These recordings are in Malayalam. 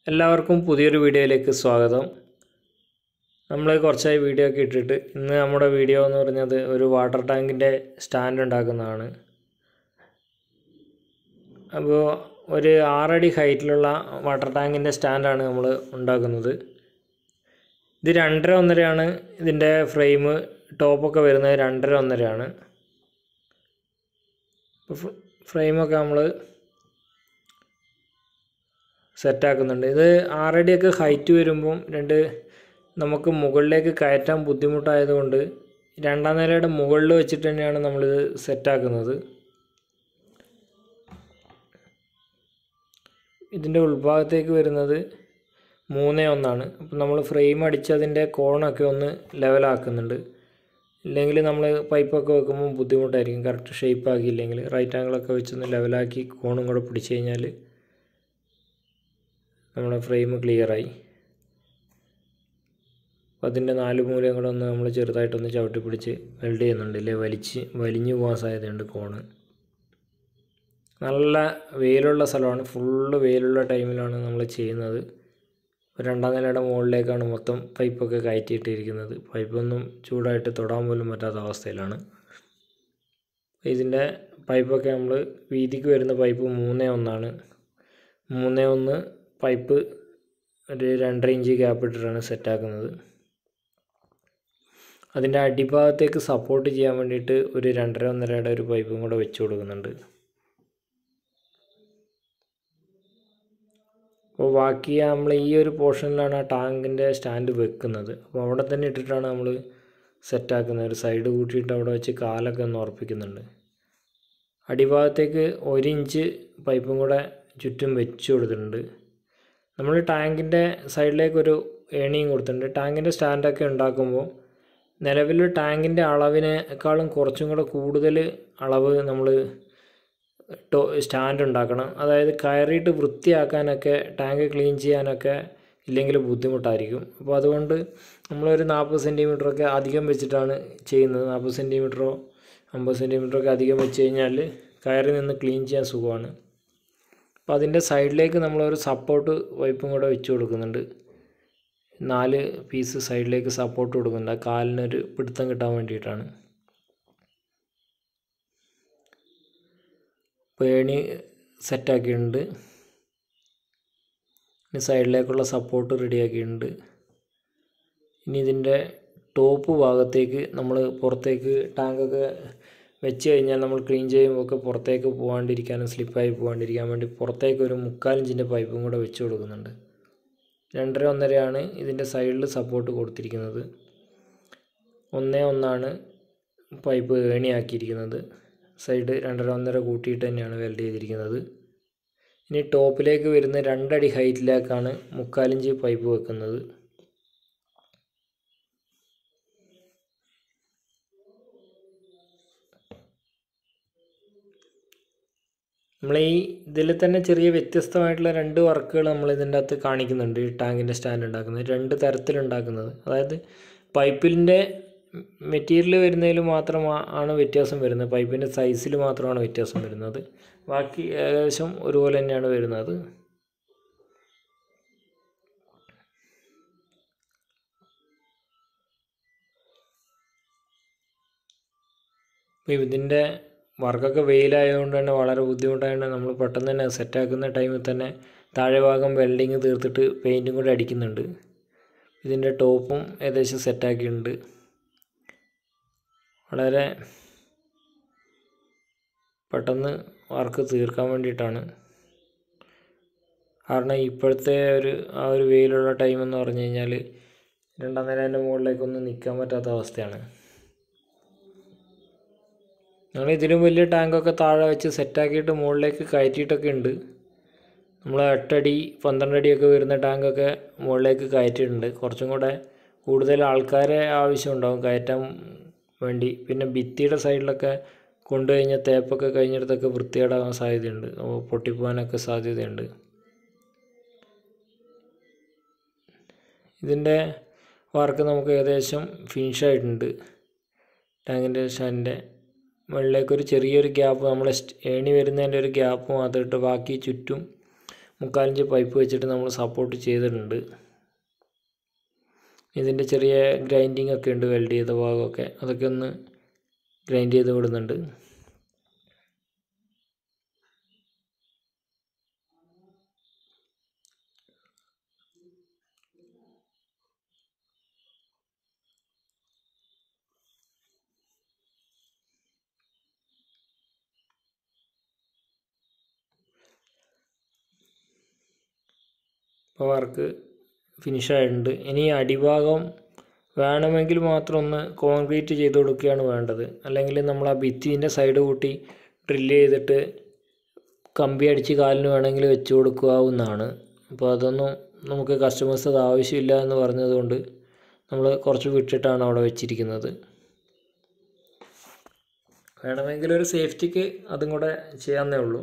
എല്ലാവർക്കും പുതിയൊരു വീഡിയോയിലേക്ക് സ്വാഗതം നമ്മൾ കുറച്ചായി വീഡിയോ ഒക്കെ ഇട്ടിട്ട് ഇന്ന് നമ്മുടെ വീഡിയോ എന്ന് പറഞ്ഞത് ഒരു വാട്ടർ ടാങ്കിൻ്റെ സ്റ്റാൻഡ് ഉണ്ടാക്കുന്നതാണ് അപ്പോൾ ഒരു ആറടി ഹൈറ്റിലുള്ള വാട്ടർ ടാങ്കിൻ്റെ സ്റ്റാൻഡാണ് നമ്മൾ ഉണ്ടാക്കുന്നത് ഇത് രണ്ടര ഒന്നരയാണ് ഇതിൻ്റെ ഫ്രെയിം ടോപ്പൊക്കെ വരുന്നത് രണ്ടര ഒന്നരയാണ് ഫ്രെയിമൊക്കെ നമ്മൾ സെറ്റാക്കുന്നുണ്ട് ഇത് ആറടിയൊക്കെ ഹൈറ്റ് വരുമ്പം രണ്ട് നമുക്ക് മുകളിലേക്ക് കയറ്റാൻ ബുദ്ധിമുട്ടായതുകൊണ്ട് രണ്ടാം നിലയുടെ മുകളിൽ വെച്ചിട്ട് തന്നെയാണ് നമ്മളിത് സെറ്റാക്കുന്നത് ഇതിൻ്റെ ഉൾഭാഗത്തേക്ക് വരുന്നത് മൂന്നേ ഒന്നാണ് അപ്പം നമ്മൾ ഫ്രെയിം അടിച്ച് അതിൻ്റെ കോണൊക്കെ ഒന്ന് ലെവലാക്കുന്നുണ്ട് ഇല്ലെങ്കിൽ നമ്മൾ പൈപ്പൊക്കെ വെക്കുമ്പോൾ ബുദ്ധിമുട്ടായിരിക്കും കറക്റ്റ് ഷേപ്പ് ആക്കിയില്ലെങ്കിൽ റൈറ്റ് ആംഗിളൊക്കെ വെച്ചൊന്ന് ലെവലാക്കി കോണും കൂടെ പിടിച്ച് കഴിഞ്ഞാൽ നമ്മുടെ ഫ്രെയിം ക്ലിയറായി അപ്പോൾ അതിൻ്റെ നാല് മൂലയും കൂടെ ഒന്ന് നമ്മൾ ചെറുതായിട്ടൊന്ന് ചവിട്ടി പിടിച്ച് വെൽഡ് ചെയ്യുന്നുണ്ട് ഇല്ലേ വലിച്ച് വലിഞ്ഞു പോകാൻ സാധ്യതയുണ്ട് കോണ് നല്ല വെയിലുള്ള സ്ഥലമാണ് ഫുള്ള് വെയിലുള്ള ടൈമിലാണ് നമ്മൾ ചെയ്യുന്നത് രണ്ടാം നിലയുടെ മുകളിലേക്കാണ് മൊത്തം പൈപ്പൊക്കെ കയറ്റിയിട്ടിരിക്കുന്നത് പൈപ്പൊന്നും ചൂടായിട്ട് തൊടാൻ പോലും പറ്റാത്ത അവസ്ഥയിലാണ് ഇതിൻ്റെ പൈപ്പൊക്കെ നമ്മൾ വീതിക്ക് വരുന്ന പൈപ്പ് മൂന്നേ ഒന്നാണ് മൂന്നേ ഒന്ന് പൈപ്പ് ഒരു രണ്ടര ഇഞ്ച് ഗ്യാപ്പ് ഇട്ടിട്ടാണ് സെറ്റാക്കുന്നത് അതിൻ്റെ അടിഭാഗത്തേക്ക് സപ്പോർട്ട് ചെയ്യാൻ വേണ്ടിയിട്ട് ഒരു രണ്ടര ഒന്നരയുടെ ഒരു പൈപ്പും കൂടെ വെച്ച് കൊടുക്കുന്നുണ്ട് അപ്പോൾ ബാക്കി നമ്മൾ ഈ ഒരു പോർഷനിലാണ് ആ ടാങ്കിൻ്റെ സ്റ്റാൻഡ് വെക്കുന്നത് അപ്പോൾ അവിടെ തന്നെ ഇട്ടിട്ടാണ് നമ്മൾ സെറ്റാക്കുന്നത് ഒരു സൈഡ് കൂട്ടിയിട്ട് അവിടെ വെച്ച് കാലൊക്കെ ഒന്ന് ഉറപ്പിക്കുന്നുണ്ട് അടിഭാഗത്തേക്ക് ഒരു ഇഞ്ച് പൈപ്പും കൂടെ ചുറ്റും വെച്ച് കൊടുത്തിട്ടുണ്ട് നമ്മൾ ടാങ്കിൻ്റെ സൈഡിലേക്ക് ഒരു ഏണിയും കൊടുത്തിട്ടുണ്ട് ടാങ്കിൻ്റെ സ്റ്റാൻഡൊക്കെ ഉണ്ടാക്കുമ്പോൾ നിലവിൽ ടാങ്കിൻ്റെ അളവിനേക്കാളും കുറച്ചും കൂടെ കൂടുതൽ അളവ് നമ്മൾ ടോ സ്റ്റാൻഡ് ഉണ്ടാക്കണം അതായത് കയറിയിട്ട് വൃത്തിയാക്കാനൊക്കെ ടാങ്ക് ക്ലീൻ ചെയ്യാനൊക്കെ ഇല്ലെങ്കിൽ ബുദ്ധിമുട്ടായിരിക്കും അപ്പോൾ അതുകൊണ്ട് നമ്മളൊരു നാൽപ്പത് സെൻറ്റിമീറ്ററൊക്കെ അധികം വെച്ചിട്ടാണ് ചെയ്യുന്നത് നാൽപ്പത് സെൻറ്റിമീറ്ററോ അമ്പത് സെൻറ്റിമീറ്ററൊക്കെ അധികം വെച്ച് കഴിഞ്ഞാൽ കയറി നിന്ന് ക്ലീൻ ചെയ്യാൻ സുഖമാണ് അപ്പോൾ അതിൻ്റെ സൈഡിലേക്ക് നമ്മളൊരു സപ്പോർട്ട് പൈപ്പും കൂടെ വെച്ച് കൊടുക്കുന്നുണ്ട് നാല് പീസ് സൈഡിലേക്ക് സപ്പോർട്ട് കൊടുക്കുന്നുണ്ട് ആ കാലിനൊരു പിടുത്തം കിട്ടാൻ വേണ്ടിയിട്ടാണ് അപ്പോൾ ഏണി സെറ്റാക്കിയിട്ടുണ്ട് ഇനി സൈഡിലേക്കുള്ള സപ്പോർട്ട് റെഡിയാക്കിയിട്ടുണ്ട് ഇനി ഇതിൻ്റെ ടോപ്പ് ഭാഗത്തേക്ക് നമ്മൾ പുറത്തേക്ക് ടാങ്കൊക്കെ വെച്ച് കഴിഞ്ഞാൽ നമ്മൾ ക്ലീൻ ചെയ്യുമ്പോൾ ഒക്കെ പുറത്തേക്ക് പോകാണ്ടിരിക്കാനും സ്ലിപ്പായി പോകാണ്ടിരിക്കാൻ വേണ്ടി പുറത്തേക്ക് ഒരു മുക്കാലിഞ്ചിൻ്റെ പൈപ്പും കൂടെ വെച്ച് കൊടുക്കുന്നുണ്ട് രണ്ടര ഒന്നരയാണ് ഇതിൻ്റെ സൈഡിൽ സപ്പോർട്ട് കൊടുത്തിരിക്കുന്നത് ഒന്നേ ഒന്നാണ് പൈപ്പ് ഏണിയാക്കിയിരിക്കുന്നത് സൈഡ് രണ്ടര ഒന്നര കൂട്ടിയിട്ട് തന്നെയാണ് വെൽഡ് ചെയ്തിരിക്കുന്നത് ഇനി ടോപ്പിലേക്ക് വരുന്ന രണ്ടടി ഹൈറ്റിലേക്കാണ് മുക്കാലിഞ്ച് പൈപ്പ് വെക്കുന്നത് നമ്മൾ ഈ ഇതിൽ തന്നെ ചെറിയ വ്യത്യസ്തമായിട്ടുള്ള രണ്ട് വർക്കുകൾ നമ്മൾ ഇതിൻ്റെ അകത്ത് കാണിക്കുന്നുണ്ട് ഈ ടാങ്കിൻ്റെ സ്റ്റാൻഡ് ഉണ്ടാക്കുന്നത് രണ്ട് തരത്തിലുണ്ടാക്കുന്നത് അതായത് പൈപ്പിൻ്റെ മെറ്റീരിയൽ വരുന്നതിൽ മാത്രം ആണ് വ്യത്യാസം വരുന്നത് പൈപ്പിൻ്റെ സൈസിൽ മാത്രമാണ് വ്യത്യാസം വരുന്നത് ബാക്കി ഏകദേശം ഒരുപോലെ തന്നെയാണ് വരുന്നത് അപ്പോൾ ഇതിൻ്റെ വർക്കൊക്കെ വെയിലായതുകൊണ്ട് തന്നെ വളരെ ബുദ്ധിമുട്ടായതുകൊണ്ട് നമ്മൾ പെട്ടെന്ന് തന്നെ സെറ്റാക്കുന്ന ടൈമിൽ തന്നെ താഴെ ഭാഗം വെൽഡിങ് തീർത്തിട്ട് പെയിൻറ്റും കൂടെ അടിക്കുന്നുണ്ട് ഇതിൻ്റെ ടോപ്പും ഏകദേശം സെറ്റാക്കിയിട്ടുണ്ട് വളരെ പെട്ടെന്ന് വർക്ക് തീർക്കാൻ വേണ്ടിയിട്ടാണ് കാരണം ഇപ്പോഴത്തെ ഒരു ആ ഒരു വെയിലുള്ള ടൈം എന്ന് പറഞ്ഞു കഴിഞ്ഞാൽ രണ്ടാം നിലേൻ്റെ മുകളിലേക്കൊന്നും നിൽക്കാൻ പറ്റാത്ത അവസ്ഥയാണ് ഞങ്ങൾ ഇതിലും വലിയ ടാങ്കൊക്കെ താഴെ വെച്ച് സെറ്റാക്കിയിട്ട് മുകളിലേക്ക് കയറ്റിയിട്ടൊക്കെ ഉണ്ട് നമ്മൾ എട്ടടി പന്ത്രണ്ട് അടിയൊക്കെ വരുന്ന ടാങ്കൊക്കെ മുകളിലേക്ക് കയറ്റിയിട്ടുണ്ട് കുറച്ചും കൂടെ കൂടുതൽ ആൾക്കാരെ ആവശ്യമുണ്ടാകും കയറ്റാൻ വേണ്ടി പിന്നെ ഭിത്തിയുടെ സൈഡിലൊക്കെ കൊണ്ടുകഴിഞ്ഞാൽ തേപ്പൊക്കെ കഴിഞ്ഞിടത്തൊക്കെ വൃത്തികേടാകാൻ സാധ്യതയുണ്ട് പൊട്ടിപ്പോകാനൊക്കെ സാധ്യതയുണ്ട് ഇതിൻ്റെ വർക്ക് നമുക്ക് ഏകദേശം ഫിനിഷായിട്ടുണ്ട് ടാങ്കിൻ്റെ സ്റ്റാൻഡിൻ്റെ മുകളിലേക്കൊരു ചെറിയൊരു ഗ്യാപ്പ് നമ്മൾ ഏണി വരുന്നതിൻ്റെ ഒരു ഗ്യാപ്പ് മാത്രം ഇട്ട് ബാക്കി ചുറ്റും മുക്കാലിഞ്ച് പൈപ്പ് വെച്ചിട്ട് നമ്മൾ സപ്പോർട്ട് ചെയ്തിട്ടുണ്ട് ഇതിൻ്റെ ചെറിയ ഗ്രൈൻഡിങ് ഒക്കെ ഉണ്ട് വെൽഡ് ചെയ്ത ഭാഗമൊക്കെ അതൊക്കെ ഒന്ന് ഗ്രൈൻഡ് ചെയ്ത് വിടുന്നുണ്ട് ഇപ്പോൾ വർക്ക് ഫിനിഷായിട്ടുണ്ട് ഇനി അടിഭാഗം വേണമെങ്കിൽ മാത്രം ഒന്ന് കോൺക്രീറ്റ് ചെയ്ത് കൊടുക്കുകയാണ് വേണ്ടത് അല്ലെങ്കിൽ നമ്മൾ ആ ഭിത്തിൻ്റെ സൈഡ് കൂട്ടി ഡ്രില്ല് ചെയ്തിട്ട് കമ്പി അടിച്ച് കാലിന് വേണമെങ്കിൽ വെച്ച് കൊടുക്കാവുന്നതാണ് അപ്പോൾ അതൊന്നും നമുക്ക് കസ്റ്റമേഴ്സ് അത് ആവശ്യമില്ല എന്ന് പറഞ്ഞതുകൊണ്ട് നമ്മൾ കുറച്ച് വിട്ടിട്ടാണ് അവിടെ വെച്ചിരിക്കുന്നത് വേണമെങ്കിൽ ഒരു സേഫ്റ്റിക്ക് അതും കൂടെ ചെയ്യാവുന്നേ ഉള്ളൂ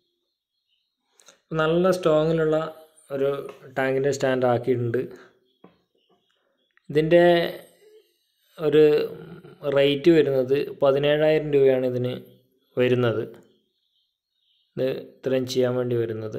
നല്ല സ്ട്രോങ്ങിലുള്ള ഒരു ടാങ്കിൻ്റെ സ്റ്റാൻഡ് ആക്കിയിട്ടുണ്ട് ഇതിൻ്റെ ഒരു റേറ്റ് വരുന്നത് പതിനേഴായിരം രൂപയാണ് ഇതിന് വരുന്നത് ഇത് ഇത്രയും ചെയ്യാൻ വേണ്ടി വരുന്നത്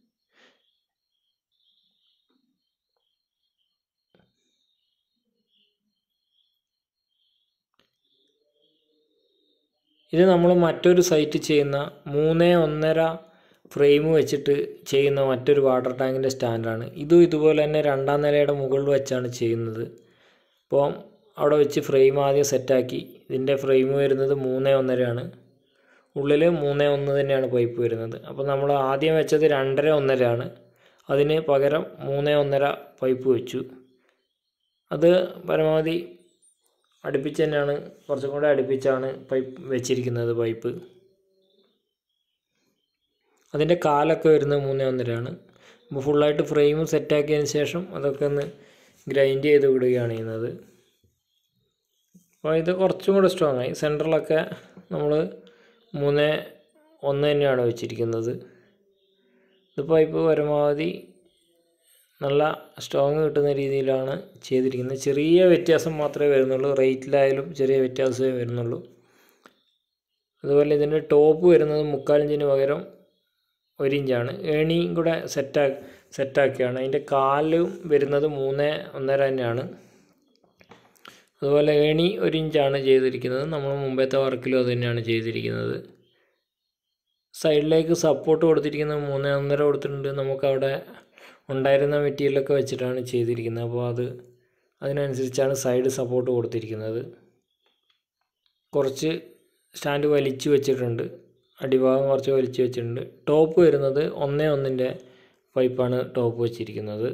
ഇത് നമ്മൾ മറ്റൊരു സൈറ്റ് ചെയ്യുന്ന മൂന്ന് ഒന്നര ഫ്രെയിം വെച്ചിട്ട് ചെയ്യുന്ന മറ്റൊരു വാട്ടർ ടാങ്കിൻ്റെ സ്റ്റാൻഡാണ് ഇതും ഇതുപോലെ തന്നെ രണ്ടാം നിലയുടെ മുകളിൽ വെച്ചാണ് ചെയ്യുന്നത് അപ്പോൾ അവിടെ വെച്ച് ഫ്രെയിം ആദ്യം സെറ്റാക്കി ഇതിൻ്റെ ഫ്രെയിം വരുന്നത് മൂന്ന് ഒന്നരയാണ് ഉള്ളിൽ മൂന്ന് ഒന്ന് തന്നെയാണ് പൈപ്പ് വരുന്നത് അപ്പോൾ നമ്മൾ ആദ്യം വെച്ചത് രണ്ടര ഒന്നരയാണ് അതിന് പകരം മൂന്ന് ഒന്നര പൈപ്പ് വെച്ചു അത് പരമാവധി അടുപ്പിച്ച് തന്നെയാണ് കുറച്ചും കൂടെ അടുപ്പിച്ചാണ് പൈപ്പ് വെച്ചിരിക്കുന്നത് പൈപ്പ് അതിൻ്റെ കാലൊക്കെ വരുന്നത് മൂന്ന് ഒന്നരയാണ് അപ്പോൾ ഫുള്ളായിട്ട് ഫ്രെയിം സെറ്റാക്കിയതിന് ശേഷം അതൊക്കെ ഒന്ന് ഗ്രൈൻഡ് ചെയ്ത് വിടുകയാണ് ചെയ്യുന്നത് അപ്പോൾ ഇത് കുറച്ചും കൂടെ സ്ട്രോങ് ആയി സെൻറ്ററിലൊക്കെ നമ്മൾ മൂന്ന് ഒന്ന് തന്നെയാണ് വെച്ചിരിക്കുന്നത് ഇത് പൈപ്പ് പരമാവധി നല്ല സ്ട്രോങ് കിട്ടുന്ന രീതിയിലാണ് ചെയ്തിരിക്കുന്നത് ചെറിയ വ്യത്യാസം മാത്രമേ വരുന്നുള്ളൂ റേറ്റിലായാലും ചെറിയ വ്യത്യാസമേ വരുന്നുള്ളൂ അതുപോലെ ഇതിൻ്റെ ടോപ്പ് വരുന്നത് മുക്കാലിഞ്ചിന് പകരം ഒരു ഇഞ്ചാണ് ഏണിയും കൂടെ സെറ്റാ സെറ്റാക്കിയാണ് അതിൻ്റെ കാലും വരുന്നത് മൂന്ന് ഒന്നര തന്നെയാണ് അതുപോലെ ഏണി ഒരു ഇഞ്ചാണ് ചെയ്തിരിക്കുന്നത് നമ്മൾ മുമ്പത്തെ വർക്കിലും അത് തന്നെയാണ് ചെയ്തിരിക്കുന്നത് സൈഡിലേക്ക് സപ്പോർട്ട് കൊടുത്തിരിക്കുന്നത് മൂന്ന് ഒന്നര കൊടുത്തിട്ടുണ്ട് നമുക്കവിടെ ഉണ്ടായിരുന്ന മെറ്റീരിയലൊക്കെ വെച്ചിട്ടാണ് ചെയ്തിരിക്കുന്നത് അപ്പോൾ അത് അതിനനുസരിച്ചാണ് സൈഡ് സപ്പോർട്ട് കൊടുത്തിരിക്കുന്നത് കുറച്ച് സ്റ്റാൻഡ് വലിച്ചു വെച്ചിട്ടുണ്ട് അടിഭാഗം കുറച്ച് വലിച്ചു വെച്ചിട്ടുണ്ട് ടോപ്പ് വരുന്നത് ഒന്നേ ഒന്നിൻ്റെ പൈപ്പാണ് ടോപ്പ് വെച്ചിരിക്കുന്നത്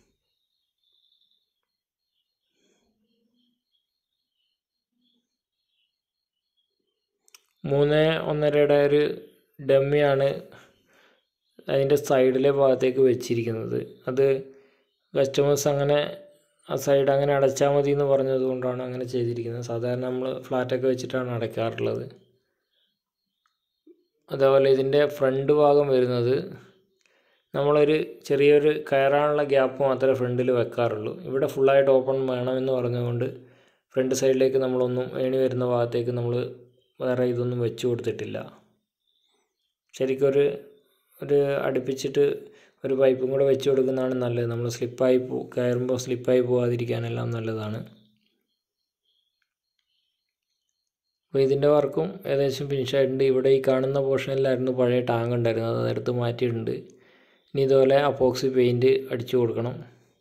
മൂന്ന് ഒന്നരയുടെ ഒരു ഡമ്മിയാണ് അതിൻ്റെ സൈഡിലെ ഭാഗത്തേക്ക് വെച്ചിരിക്കുന്നത് അത് കസ്റ്റമേഴ്സ് അങ്ങനെ ആ സൈഡ് അങ്ങനെ അടച്ചാൽ മതി എന്ന് പറഞ്ഞത് കൊണ്ടാണ് അങ്ങനെ ചെയ്തിരിക്കുന്നത് സാധാരണ നമ്മൾ ഫ്ലാറ്റൊക്കെ വെച്ചിട്ടാണ് അടയ്ക്കാറുള്ളത് അതേപോലെ ഇതിൻ്റെ ഫ്രണ്ട് ഭാഗം വരുന്നത് നമ്മളൊരു ചെറിയൊരു കയറാനുള്ള ഗ്യാപ്പ് മാത്രമേ ഫ്രണ്ടിൽ വെക്കാറുള്ളൂ ഇവിടെ ഫുള്ളായിട്ട് ഓപ്പൺ വേണമെന്ന് പറഞ്ഞുകൊണ്ട് ഫ്രണ്ട് സൈഡിലേക്ക് നമ്മളൊന്നും ഏണി വരുന്ന ഭാഗത്തേക്ക് നമ്മൾ വേറെ ഇതൊന്നും വെച്ച് കൊടുത്തിട്ടില്ല ശരിക്കും ഒരു ഒരു അടുപ്പിച്ചിട്ട് ഒരു പൈപ്പും കൂടെ വെച്ച് കൊടുക്കുന്നതാണ് നല്ലത് നമ്മൾ സ്ലിപ്പായി പോ കയറുമ്പോൾ സ്ലിപ്പായി പോകാതിരിക്കാനെല്ലാം നല്ലതാണ് അപ്പോൾ ഇതിൻ്റെ വർക്കും ഏകദേശം ഫിനിഷ് ആയിട്ടുണ്ട് ഇവിടെ ഈ കാണുന്ന പോർഷനിലായിരുന്നു പഴയ ടാങ്ക് ഉണ്ടായിരുന്നത് അത് എടുത്ത് മാറ്റിയിട്ടുണ്ട് ഇനി ഇതുപോലെ അപ്പോക്സി പെയിൻറ്റ് അടിച്ചു കൊടുക്കണം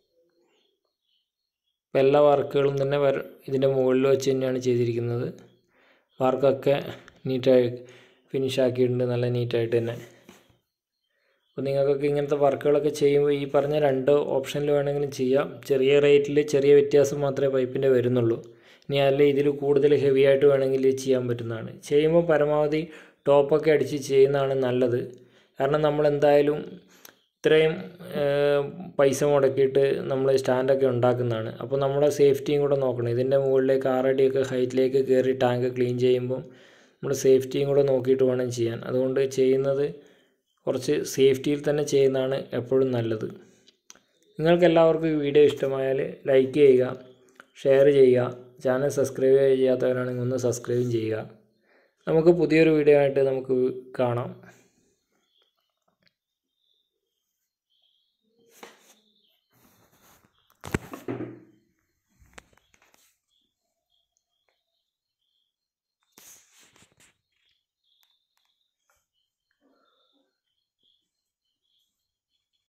അപ്പോൾ എല്ലാ വർക്കുകളും തന്നെ വര ഇതിൻ്റെ മുകളിൽ വെച്ച് തന്നെയാണ് ചെയ്തിരിക്കുന്നത് വർക്കൊക്കെ നീറ്റായി ഫിനിഷ് ആക്കിയിട്ടുണ്ട് നല്ല നീറ്റായിട്ട് തന്നെ അപ്പോൾ നിങ്ങൾക്കൊക്കെ ഇങ്ങനത്തെ വർക്കുകളൊക്കെ ചെയ്യുമ്പോൾ ഈ പറഞ്ഞ രണ്ട് ഓപ്ഷനിൽ വേണമെങ്കിലും ചെയ്യാം ചെറിയ റേറ്റിൽ ചെറിയ വ്യത്യാസം മാത്രമേ പൈപ്പിൻ്റെ വരുന്നുള്ളൂ ഇനി അല്ല ഇതിൽ കൂടുതൽ ഹെവി ആയിട്ട് വേണമെങ്കിൽ ചെയ്യാൻ പറ്റുന്നതാണ് ചെയ്യുമ്പോൾ പരമാവധി ടോപ്പൊക്കെ അടിച്ച് ചെയ്യുന്നതാണ് നല്ലത് കാരണം നമ്മൾ എന്തായാലും ഇത്രയും പൈസ മുടക്കിയിട്ട് നമ്മൾ സ്റ്റാൻഡൊക്കെ ഉണ്ടാക്കുന്നതാണ് അപ്പോൾ നമ്മുടെ സേഫ്റ്റിയും കൂടെ നോക്കണം ഇതിൻ്റെ മുകളിലേക്ക് ആറടിയൊക്കെ ഹൈറ്റിലേക്ക് കയറി ടാങ്ക് ക്ലീൻ ചെയ്യുമ്പോൾ നമ്മൾ സേഫ്റ്റിയും കൂടെ നോക്കിയിട്ട് വേണം ചെയ്യാൻ അതുകൊണ്ട് ചെയ്യുന്നത് കുറച്ച് സേഫ്റ്റിയിൽ തന്നെ ചെയ്യുന്നതാണ് എപ്പോഴും നല്ലത് നിങ്ങൾക്ക് എല്ലാവർക്കും ഈ വീഡിയോ ഇഷ്ടമായാൽ ലൈക്ക് ചെയ്യുക ഷെയർ ചെയ്യുക ചാനൽ സബ്സ്ക്രൈബ് ചെയ്യാത്തവരാണെങ്കിൽ ഒന്ന് സബ്സ്ക്രൈബും ചെയ്യുക നമുക്ക് പുതിയൊരു വീഡിയോ ആയിട്ട് നമുക്ക് കാണാം